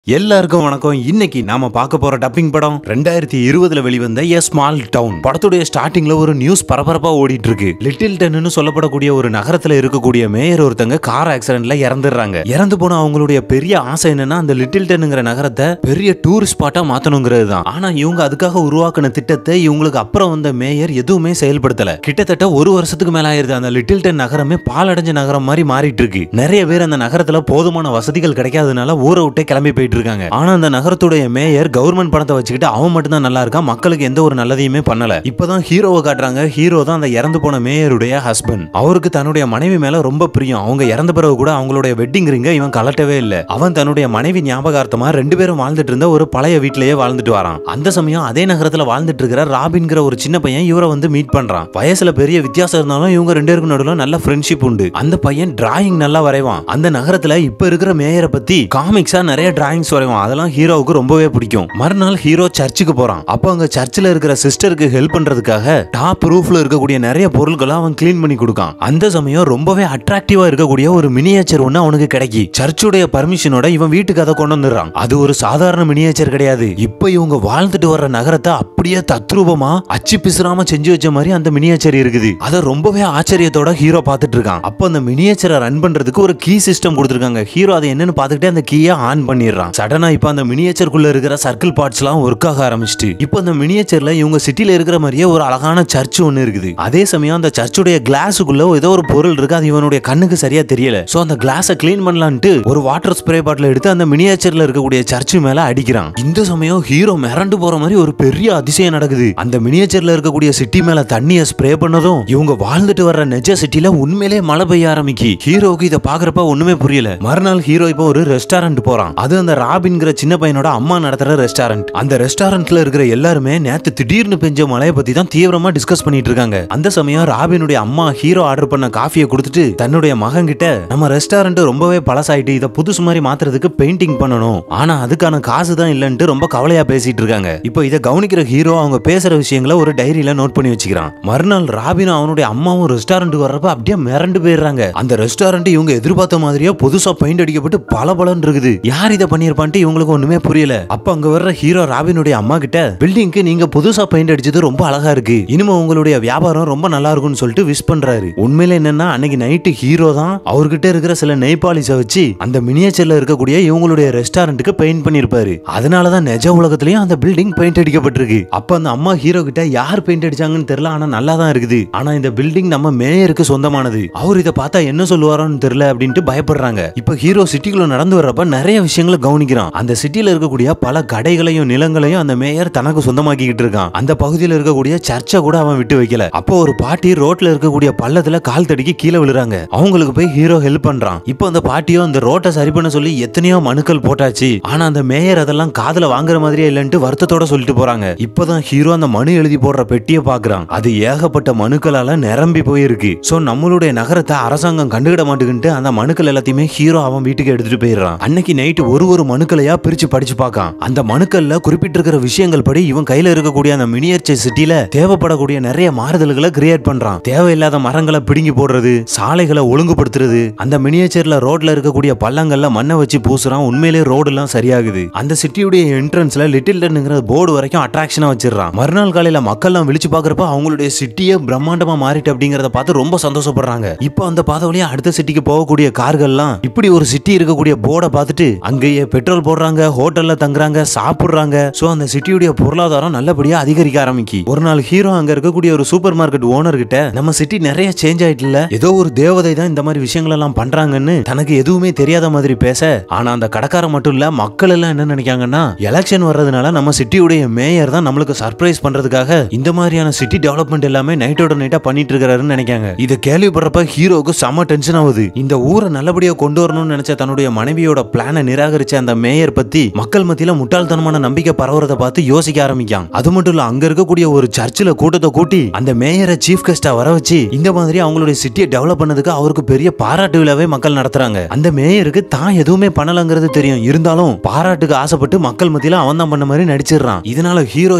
எல்லாருக்கும் வணக்கம் இன்னைக்கு நாம பார்க்க போற டப்பிங் படம் ரெண்டாயிரத்தி இருபதுல வெளிவந்த எ ஸ்மால் டவுன் படத்துடைய ஸ்டார்டிங்ல ஒரு நியூஸ் பரபரப்பா ஓடிட்டு இருக்கு லிட்டில் டன்னு சொல்லப்படக்கூடிய ஒரு நகரத்துல இருக்கக்கூடிய மேயர் ஒருத்தங்க கார் ஆக்சிடென்ட்ல இறந்துடுறாங்க இறந்து போன அவங்களுடைய பெரிய ஆசை என்னன்னா அந்த லிட்டில் டன்னுங்கிற நகரத்தை பெரிய டூரிஸ்ட் ஸ்பாட்டா மாத்தணுங்கிறது தான் ஆனா இவங்க அதுக்காக உருவாக்கின திட்டத்தை இவங்களுக்கு அப்புறம் வந்த மேயர் எதுவுமே செயல்படுத்தல கிட்டத்தட்ட ஒரு வருஷத்துக்கு மேல ஆயிருது அந்த லிட்டில் டன் நகரமே பாலடைஞ்ச நகரம் மாதிரி மாறிட்டு இருக்கு நிறைய பேர் அந்த நகரத்துல போதுமான வசதிகள் கிடைக்காதனால ஊரை விட்டே கிளம்பி போயிட்டு இருக்காங்க ஆனா அந்த நகரத்துடைய மேயர் கவர்மெண்ட் பணத்தை வச்சுக்கிட்டு அவன் மட்டும் தான் நல்லா இருக்கான் மக்களுக்கு எந்த ஒரு நல்லதையுமே பண்ணல இப்பதான் ஹீரோவை காட்டுறாங்க ஹீரோ தான் அந்த இறந்து போன மேயருடைய ஹஸ்பண்ட் அவருக்கு தன்னுடைய மனைவி மேல ரொம்ப பிரியம் அவங்க இறந்த பிறகு கூட அவங்களுடைய வெட்டிங் ரிங்க இவன் கலட்டவே இல்ல அவன் தன்னுடைய மனைவி ஞாபகார்த்தமா ரெண்டு பேரும் வாழ்ந்துட்டு இருந்த ஒரு பழைய வீட்டிலேயே வாழ்ந்துட்டு வரான் அந்த சமயம் அதே நகரத்துல வாழ்ந்துட்டு இருக்கிற ராபின்கிற ஒரு சின்ன பையன் இவரை வந்து மீட் பண்றான் வயசுல பெரிய வித்தியாசம் இருந்தாலும் இவங்க ரெண்டு பேருக்கும் நடுவுல நல்ல ஃப்ரெண்ட்ஷிப் உண்டு அந்த பையன் டிராயிங் நல்லா வரைவான் அந்த நகரத்துல இப்ப இருக்கிற மேயரை பத்தி காமிக்ஸா நிறைய டிராயிங்ஸ் வரைவான் அதெல்லாம் ஹீரோவுக்கு ரொம்பவே பிடிக்கும் மறுநாள் ஹீரோ சர்ச்சுக்கு போறான் அப்போ அங்க சர்ச்சில் இருக்கிற சிஸ்டருக்கு ஹெல்ப் பண்றதுக்காக டாப் ரூஃப்ல இருக்கக்கூடிய நிறைய பொருட்களை அவன் க்ளீன் பண்ணி கொடுக்கான் அந்த சமயம் ரொம்பவே அட்ராக்டிவா இருக்கக்கூடிய ஒரு மினியேச்சர் ஒண்ணு அவனுக்கு கிடைக்கி சர்ச்சுடைய பர்மிஷனோட இவன் வீட்டுக்கு அதை கொண்டு வந்துடுறான் அது ஒரு சாதாரண மினியேச்சர் கிடையாது இப்போ இவங்க வாழ்ந்துட்டு வர்ற நகரத்தை அப்படியே தத்ரூபமா அச்சு பிசுறாம செஞ்சு வச்ச மாதிரி அந்த மினியேச்சர் இருக்குது அதை ரொம்பவே ஆச்சரியத்தோட ஹீரோ பார்த்துட்டு இருக்கான் அப்போ அந்த மினியேச்சரை ரன் பண்றதுக்கு ஒரு கீ சிஸ்டம் கொடுத்துருக்காங்க ஹீரோ அதை என்னன்னு பார்த்துக்கிட்டே அந்த கீயை ஆன் பண்ணிடுறான் சடனா இப்போ அந்த மினியேச்சருக்குள்ள இருக்கிற சர்க்கிள் பார்ட்ஸ் எல்லாம் ஒர்க் ஆக ஆரம்பிச்சிட்டு இப்போ அந்த மினியேச்சர்ல இவங்க சிட்டில இருக்கிற மாதிரியே ஒரு அழகான சர்ச் ஒன்னு இருக்குது அதே சமயம் அந்த சர்ச்சுடைய கிளாஸுக்குள்ள ஏதோ ஒரு பொருள் இருக்கு அது இவனுடைய கண்ணுக்கு சரியா தெரியல சோ அந்த கிளாஸை க்ளீன் பண்ணலான்ட்டு ஒரு வாட்டர் ஸ்ப்ரே பாட்டில் எடுத்து அந்த மினியேச்சர்ல இருக்கக்கூடிய சர்ச்சு மேல அடிக்கிறான் இந்த சமயம் ஹீரோ மிரண்டு போற மாதிரி ஒரு பெரிய அதிசயம் நடக்குது அந்த மினியேச்சர்ல இருக்கக்கூடிய சிட்டி மேல தண்ணியை ஸ்ப்ரே பண்ணதும் இவங்க வாழ்ந்துட்டு வர்ற நெஜ சிட்டில உண்மையிலே மழை பெய்ய ஆரம்பிக்கி ஹீரோவுக்கு இதை பாக்குறப்ப ஒண்ணுமே புரியல மறுநாள் ஹீரோ இப்போ ஒரு ரெஸ்டாரண்ட் போறான் அது அந்த ராபின்ங்கிற சின்ன பையனோட அம்மா நடத்துற ரெஸ்டாரண்ட் அந்த ரெஸ்டாரண்ட்ல இருக்கிற எல்லாருமே நேத்து திடீர்னு பெஞ்ச மழையை பத்தி தான் தீவிரமா டிஸ்கஸ் பண்ணிட்டு இருக்காங்க அந்த சமயம் ராபினுடைய அம்மா ஹீரோ ஆர்டர் பண்ண காஃபியை கொடுத்துட்டு தன்னுடைய மகன் கிட்ட நம்ம ரெஸ்டாரண்ட் ரொம்பவே பழசாயிட்டு இதை புதுசு மாதிரி மாத்துறதுக்கு பெயிண்டிங் பண்ணணும் ஆனா அதுக்கான காசு தான் இல்லன்ட்டு ரொம்ப கவலையா பேசிட்டு இருக்காங்க இப்போ இதை கவனிக்கிற ஹீரோ அவங்க பேசுற விஷயங்களை ஒரு டைரியில நோட் பண்ணி வச்சுக்கிறான் மறுநாள் ராபினும் அவனுடைய அம்மாவும் ரெஸ்டாரண்ட்டுக்கு வர்றப்ப அப்படியே மிரண்டு போயிடுறாங்க அந்த ரெஸ்டாரண்ட் இவங்க எதிர்பார்த்த மாதிரியே புதுசா பெயிண்ட் அடிக்கப்பட்டு பல பலன் இருக்குது யார் இதை பண்ணிருப்பான்ட்டு இவங்களுக்கு ஒண்ணுமே புரியல அப்ப அங்க வர்ற ஹீரோ ராபினுடைய அம்மா கிட்ட பில்டிங்க்கு நீங்க புதுசா பெயிண்ட் அடிச்சது ரொம்ப அழகா இருக்கு இனிமே உங்களுடைய வியாபாரம் ரொம்ப நல்லா இருக்கும்னு சொல்லிட்டு விஷ் பண்றாரு உண்மையில என்னன்னா அன்னைக்கு நைட்டு ஹீரோ தான் அவர்கிட்ட இருக்கிற சில நெய்பாலிஸை வச்சு அந்த மினியேச்சர்ல இருக்கக்கூடிய இவங்களுடைய ரெஸ்டாரண்ட்டுக்கு பெயிண்ட் பண்ணிருப்பாரு அதனாலதான் நிஜ உலகத்திலயும் அந்த பில்டிங் பெயிண்ட் அடிக்கப்பட்டிருக்கு அப்ப அந்த அம்மா ஹீரோ கிட்ட யார் பெயிண்ட் அடிச்சாங்கன்னு தெரியல ஆனா நல்லா தான் இருக்குது ஆனா இந்த பில்டிங் நம்ம மேயருக்கு சொந்தமானது அவர் இதை பார்த்தா என்ன சொல்லுவாரோன்னு தெரியல அப்படின்ட்டு பயப்படுறாங்க இப்ப ஹீரோ சிட்டிக்குள்ள நடந்து வர்றப்ப நிறைய விஷயங்களை கவனிக்கிறான் அந்த சிட்டில இருக்கக்கூடிய பல கடைகளையும் நிலங்களையும் அந்த மேயர் தனக்கு சொந்தமாக்கிக்கிட்டு இருக்கான் அந்த பகுதியில் இருக்கக்கூடிய சர்ச்சை கூட அவன் விட்டு வைக்கல அப்போ ஒரு பாட்டி ரோட்ல இருக்கக்கூடிய பள்ளத்துல கால் தடிக்கி கீழே விழுறாங்க அவங்களுக்கு போய் ஹீரோ ஹெல்ப் பண்றான் இப்போ அந்த பாட்டியோ அந்த ரோட்டை சரி பண்ண சொல்லி எத்தனையோ மனுக்கள் போட்டாச்சு ஆனா அந்த மேயர் அதெல்லாம் காதுல வாங்குற மாதிரியே இல்லைன்ட்டு வருத்தத்தோட சொல்லிட்டு போறாங்க இப்பதான் ஹீரோ அந்த மனு எழுதி போடுற பெட்டியை பாக்குறான் அது ஏகப்பட்ட மனுக்களால நிரம்பி போயிருக்கு சோ நம்மளுடைய நகரத்தை அரசாங்கம் கண்டுகிட மாட்டேங்குன்ட்டு அந்த மனுக்கள் எல்லாத்தையுமே ஹீரோ அவன் வீட்டுக்கு எடுத்துட்டு போயிடுறான் அன்னைக்கு நைட்டு ஒரு ஒரு மனுக்களையா பிரிச்சு படிச்சு பார்க்கான் அந்த மனுக்கள்ல குறிப்பிட்டிருக்கிற விஷயங்கள் படி இவன் கையில இருக்கக்கூடிய அந்த மினியேச்சர் சிட்டில தேவைப்படக்கூடிய நிறைய மாறுதல்களை கிரியேட் பண்றான் தேவையில்லாத மரங்களை பிடுங்கி போடுறது சாலைகளை ஒழுங்குபடுத்துறது அந்த மினியேச்சர்ல ரோட்ல இருக்கக்கூடிய பள்ளங்கள்ல மண்ணை வச்சு பூசுறான் உண்மையிலே ரோடு எல்லாம் சரியாகுது அந்த சிட்டியுடைய என்ட்ரன்ஸ்ல லிட்டில் டன்னுங்கிற போர்டு வரைக்கும் அட்ராக்ஷனா வச்சிடறான் மறுநாள் காலையில மக்கள்லாம் விழிச்சு பாக்குறப்ப அவங்களுடைய சிட்டியே பிரம்மாண்டமா மாறிட்டு அப்படிங்கறத பார்த்து ரொம்ப சந்தோஷப்படுறாங்க இப்போ அந்த பாதை வழியா அடுத்த சிட்டிக்கு போகக்கூடிய கார்கள்லாம் இப்படி ஒரு சிட்டி இருக்கக்கூடிய போர்டை பார்த்துட்டு அங்கேயே பெட்ரோல் போடுறாங்க ஹோட்டல்ல தங்குறாங்க சாப்பிடுறாங்க சோ அந்த சிட்டியுடைய பொருளாதாரம் நல்லபடியா அதிகரிக்க ஆரம்பிக்கு ஒரு நாள் ஹீரோ அங்க இருக்கக்கூடிய ஒரு சூப்பர் மார்க்கெட் ஓனர் கிட்ட நம்ம சிட்டி நிறைய சேஞ்ச் ஆயிட்டுல ஏதோ ஒரு தேவதை தான் இந்த மாதிரி விஷயங்கள் எல்லாம் பண்றாங்கன்னு தனக்கு எதுவுமே தெரியாத மாதிரி பேச ஆனா அந்த கடைக்காரன் மட்டும் இல்ல மக்கள் எல்லாம் என்ன நினைக்காங்கன்னா எலெக்ஷன் வர்றதுனால நம்ம சிட்டியுடைய மேயர் தான் நம்மளுக்கு சர்ப்ரைஸ் பண்றதுக்காக இந்த மாதிரியான சிட்டி டெவலப்மெண்ட் எல்லாமே நைட்டோட நைட்டா பண்ணிட்டு இருக்காருன்னு நினைக்காங்க இதை கேள்விப்படுறப்ப ஹீரோவுக்கு செம டென்ஷன் ஆகுது இந்த ஊரை நல்லபடியா கொண்டு வரணும்னு நினைச்ச தன்னுடைய மனைவியோட பிளானை நிராகரிச்ச அந்த மேயர் பத்தி மக்கள் மத்தியில முட்டாள்தனமான நம்பிக்கை பரவுறத பார்த்து யோசிக்க ஆரம்பிக்கான் அது மட்டும் இல்ல அங்க இருக்கக்கூடிய ஒரு சர்ச்சில் கூட்டத்தை கூட்டி அந்த மேயரை சீஃப் கெஸ்டா வர வச்சு இந்த மாதிரி அவங்களுடைய சிட்டியை டெவலப் பண்ணதுக்கு அவருக்கு பெரிய பாராட்டு விழாவே மக்கள் நடத்துறாங்க அந்த மேயருக்கு தான் எதுவுமே பண்ணலங்கிறது தெரியும் இருந்தாலும் பாராட்டுக்கு ஆசைப்பட்டு மக்கள் மத்தியில அவன் தான் பண்ண மாதிரி நடிச்சிடுறான் இதனால ஹீரோ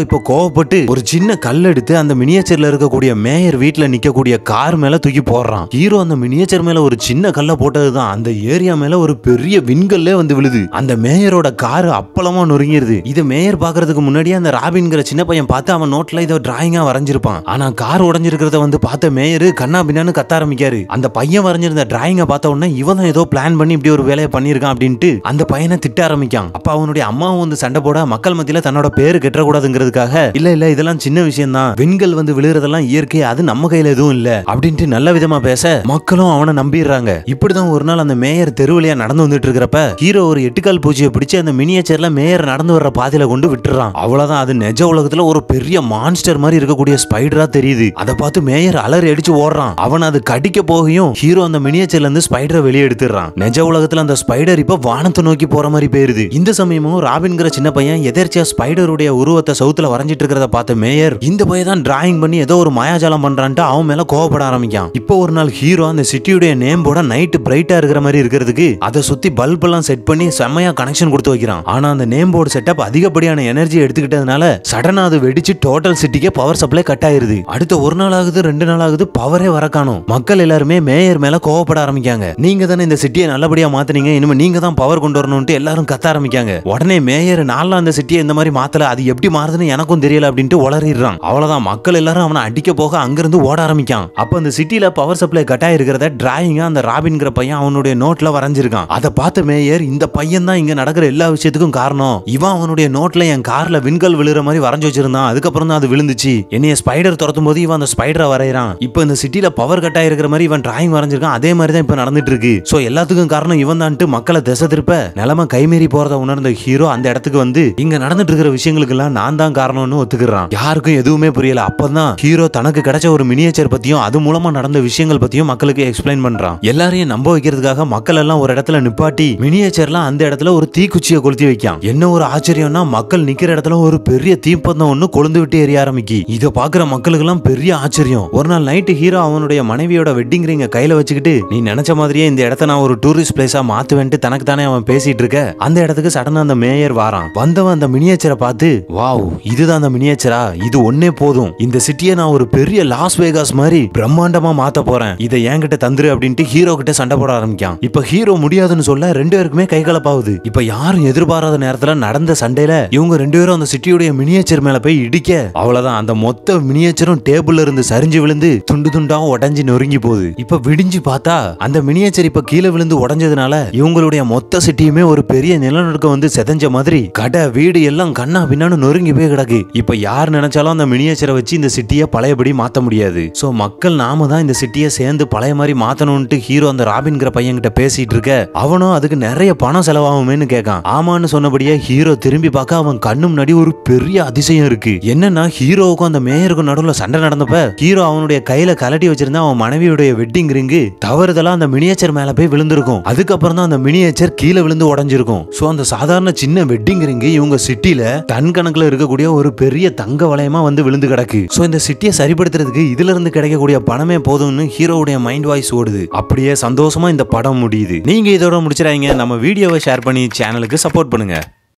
இப்போ கோவப்பட்டு ஒரு சின்ன கல் எடுத்து அந்த மினியேச்சர்ல இருக்கக்கூடிய மேயர் வீட்ல நிக்கக்கூடிய கார் மேல தூக்கி போடுறான் ஹீரோ அந்த மினியேச்சர் மேல ஒரு சின்ன கல்லை போட்டதுதான் அந்த ஏரியா மேல ஒரு பெரிய விண்கல்லே வந்து விழுது அந்த மேயரோட கார் அப்பளமா நொறுங்கிருது இது மேயர் பாக்குறதுக்கு முன்னாடியே அந்த ராபின்ங்கிற சின்ன பையன் பார்த்து அவன் நோட்ல இதை டிராயிங்கா வரைஞ்சிருப்பான் ஆனா கார் உடஞ்சிருக்கிறத வந்து பார்த்த மேயர் கண்ணா பின்னான்னு கத்த ஆரம்பிக்காரு அந்த பையன் வரைஞ்சிருந்த டிராயிங்கை பார்த்த உடனே இவன் தான் ஏதோ பிளான் பண்ணி இப்படி ஒரு வேலையை பண்ணியிருக்கான் அப்படின்ட்டு அந்த பையனை திட்ட ஆரம்பிக்கான் அப்ப அவனுடைய அம்மாவும் வந்து சண்டை போட மக்கள் மத்தியில தன்னோட பேரு கெட்டக்கூடாதுங்கிறதுக்காக இல்ல இல்ல இதெல்லாம் சின்ன விஷயம் தான் விண்கள் வந்து விழுறதெல்லாம் இயற்கை அது நம்ம கையில எதுவும் இல்ல அப்படின்ட்டு நல்ல விதமா பேச மக்களும் அவனை நம்பிடுறாங்க இப்படிதான் ஒரு நாள் அந்த மேயர் தெருவழியா நடந்து வந்துட்டு இருக்கிறப்ப ஹீரோ ஒரு எட்டுக்கால் பூச்சியை பிடிச்சு அந்த மினியேச்சர்ல மேயர் நடந்து வர்ற பாதையில கொண்டு விட்டுறான் அவ்வளவுதான் அது நெஜ உலகத்துல ஒரு பெரிய மான்ஸ்டர் மாதிரி இருக்கக்கூடிய ஸ்பைடரா தெரியுது அதை பார்த்து மேயர் அலறி அடிச்சு ஓடுறான் அவன் அது கடிக்க போகையும் ஹீரோ அந்த மினியேச்சர்ல இருந்து ஸ்பைடரை வெளியே எடுத்துறான் நெஜ உலகத்துல அந்த ஸ்பைடர் இப்ப வானத்தை நோக்கி போற மாதிரி போயிருது இந்த சமயமும் ராபின்கிற சின்ன பையன் எதேர்ச்சியா ஸ்பைடருடைய உருவத்தை சவுத்துல வரைஞ்சிட்டு இருக்கிறத பார்த்த மேயர் இந்த பையன் தான் டிராயிங் பண்ணி ஏதோ ஒரு மாயாஜாலம் பண்றான்ட்டு அவன் மேல கோவப்பட ஆரம்பிக்கான் இப்போ ஒரு நாள் ஹீரோ அந்த சிட்டியுடைய நேம் போட நைட் பிரைட்டா இருக்கிற மாதிரி இருக்கிறதுக்கு அதை சுத்தி பல்ப் எல்லாம் செட் பண்ணி செம்மையா கனெக்ஷன் கொடுத்து வைக்கிறான் ஆனா அந்த நேம் போர்டு செட்டப் அதிகப்படியான எனர்ஜி எடுத்துக்கிட்டதுனால சடனா அது வெடிச்சு டோட்டல் சிட்டிக்கே பவர் சப்ளை கட் ஆயிருது அடுத்த ஒரு நாள் ஆகுது ரெண்டு நாள் ஆகுது பவரே வர காணும் மக்கள் எல்லாருமே மேயர் மேல கோவப்பட ஆரம்பிக்காங்க நீங்க தானே இந்த சிட்டியை நல்லபடியா மாத்துனீங்க இனிமே நீங்க தான் பவர் கொண்டு வரணும்ட்டு எல்லாரும் கத்த ஆரம்பிக்காங்க உடனே மேயர் நாளில் அந்த சிட்டியை இந்த மாதிரி மாத்தல அது எப்படி மாறுதுன்னு எனக்கும் தெரியல அப்படின்ட்டு உளறிடுறான் அவ்வளவுதான் மக்கள் எல்லாரும் அவனை அடிக்க போக அங்கிருந்து ஓட ஆரம்பிக்கான் அப்ப அந்த சிட்டில பவர் சப்ளை கட் ஆயிருக்கிறத டிராயிங்கா அந்த ராபின்கிற பையன் அவனுடைய நோட்ல வரைஞ்சிருக்கான் அதை பார்த்த மேயர் இந்த பையன் தான் இங்க நடக்கிற எல்லா விஷயத்துக்கும் காரணம் இவன் அவனுடைய நோட்ல என் கார்ல விண்கல் விழுற மாதிரி வரைஞ்சு வச்சிருந்தான் அதுக்கப்புறம் தான் அது விழுந்துச்சு என்னைய ஸ்பைடர் துரத்தும் போது இவன் அந்த ஸ்பைடரை வரையறான் இப்போ இந்த சிட்டில பவர் கட் ஆயிருக்கிற மாதிரி இவன் டிராயிங் வரைஞ்சிருக்கான் அதே மாதிரி தான் இப்ப நடந்துட்டு இருக்கு சோ எல்லாத்துக்கும் காரணம் இவன் தான்ட்டு மக்களை திசை திருப்ப நிலைமை கைமீறி போறத உணர்ந்த ஹீரோ அந்த இடத்துக்கு வந்து இங்க நடந்துட்டு இருக்கிற விஷயங்களுக்கெல்லாம் நான் தான் காரணம்னு ஒத்துக்கிறான் யாருக்கும் எதுவுமே புரியல அப்பதான் ஹீரோ தனக்கு கிடைச்ச ஒரு மினியேச்சர் பத்தியும் அது மூலமா நடந்த விஷயங்கள் பத்தியும் மக்களுக்கு எக்ஸ்பிளைன் பண்றான் எல்லாரையும் நம்ப வைக்கிறதுக்காக மக்கள் எல்லாம் ஒரு இடத்துல நிப்பாட்டி மினியேச்சர்லாம் அந்த இடத்துல ஒரு தீக்குச்சியை கொளுத்தி வைக்கான் என்ன ஒரு ஆச்சரியம்னா மக்கள் நிக்கிற இடத்துல ஒரு பெரிய தீப்பந்தம் ஒண்ணு கொழுந்து விட்டு எரிய ஆரம்பிக்கி இதை பாக்குற மக்களுக்கு எல்லாம் பெரிய ஆச்சரியம் ஒரு நாள் நைட்டு ஹீரோ அவனுடைய மனைவியோட வெட்டிங் ரிங்க கையில வச்சுக்கிட்டு நீ நினைச்ச மாதிரியே இந்த இடத்த நான் ஒரு டூரிஸ்ட் பிளேஸா மாத்துவேன்ட்டு தனக்கு தானே அவன் பேசிட்டு இருக்க அந்த இடத்துக்கு சடனா அந்த மேயர் வாரான் வந்தவன் அந்த மினியேச்சரை பார்த்து வாவ் இதுதான் அந்த மினியேச்சரா இது ஒன்னே போதும் இந்த சிட்டியை நான் ஒரு பெரிய லாஸ் வேகாஸ் மாதிரி பிரம்மாண்டமா மாத்த போறேன் இதை என்கிட்ட தந்துரு அப்படின்ட்டு ஹீரோ கிட்ட சண்டை போட ஆரம்பிக்கான் இப்ப ஹீரோ முடியாதுன்னு சொல்ல ரெண்டு பேருக்குமே கை கலப்பாகுது இப்ப யாரும் எதிர்பாராத நேரத்துல நடந்த சண்டையில இவங்க ரெண்டு பேரும் அந்த சிட்டியுடைய மினியேச்சர் மேல போய் இடிக்க அவ்வளவுதான் அந்த மொத்த மினியேச்சரும் டேபிள்ல இருந்து சரிஞ்சு விழுந்து துண்டு துண்டா உடைஞ்சு நொறுங்கி போகுது இப்ப விடிஞ்சு பார்த்தா அந்த மினியேச்சர் இப்ப கீழே விழுந்து உடைஞ்சதுனால இவங்களுடைய மொத்த சிட்டியுமே ஒரு பெரிய நிலநடுக்கம் வந்து செதஞ்ச மாதிரி கடை வீடு எல்லாம் கண்ணா பின்னான்னு நொறுங்கி போய் கிடக்கு இப்ப யார் நினைச்சாலும் அந்த மினியேச்சரை வச்சு இந்த சிட்டியை பழையபடி மாத்த முடியாது சோ மக்கள் நாம தான் இந்த சிட்டியை சேர்ந்து பழைய மாதிரி மாத்தணும்ட்டு ஹீரோ அந்த ராபின்கிற பையன்கிட்ட பேசிட்டு இருக்க அவனும் அதுக்கு நிறைய பணம் செலவாகுமேன்னு கேட்கான் ஆமான்னு சொன்னபடியே ஹீரோ திரும்பி பார்க்க அவன் கண்ணு முன்னாடி ஒரு பெரிய அதிசயம் இருக்கு என்னன்னா ஹீரோவுக்கும் அந்த மேயருக்கும் நடுவுல சண்டை நடந்தப்ப ஹீரோ அவனுடைய கையில கலட்டி வச்சிருந்த அவன் மனைவியுடைய வெட்டிங் ரிங்கு தவறுதலா அந்த மினியேச்சர் மேல போய் விழுந்திருக்கும் அதுக்கப்புறம் தான் அந்த மினியேச்சர் கீழே விழுந்து உடைஞ்சிருக்கும் சோ அந்த சாதாரண சின்ன வெட்டிங் ரிங்கு இவங்க சிட்டில டன் கணக்குல இருக்கக்கூடிய ஒரு பெரிய தங்க வளையமா வந்து விழுந்து கிடக்கு சோ இந்த சிட்டியை சரிப்படுத்துறதுக்கு இதுல இருந்து கிடைக்கக்கூடிய பணமே போதும்னு ஹீரோவுடைய மைண்ட் வாய்ஸ் ஓடுது அப்படியே சந்தோஷமா இந்த படம் முடியுது நீங்க இதோட முடிச்சிடாதீங்க நம்ம வீடியோவை ஷேர் பண்ணி சேனலுக்கு சப்போர்ட் பண்ணுங்க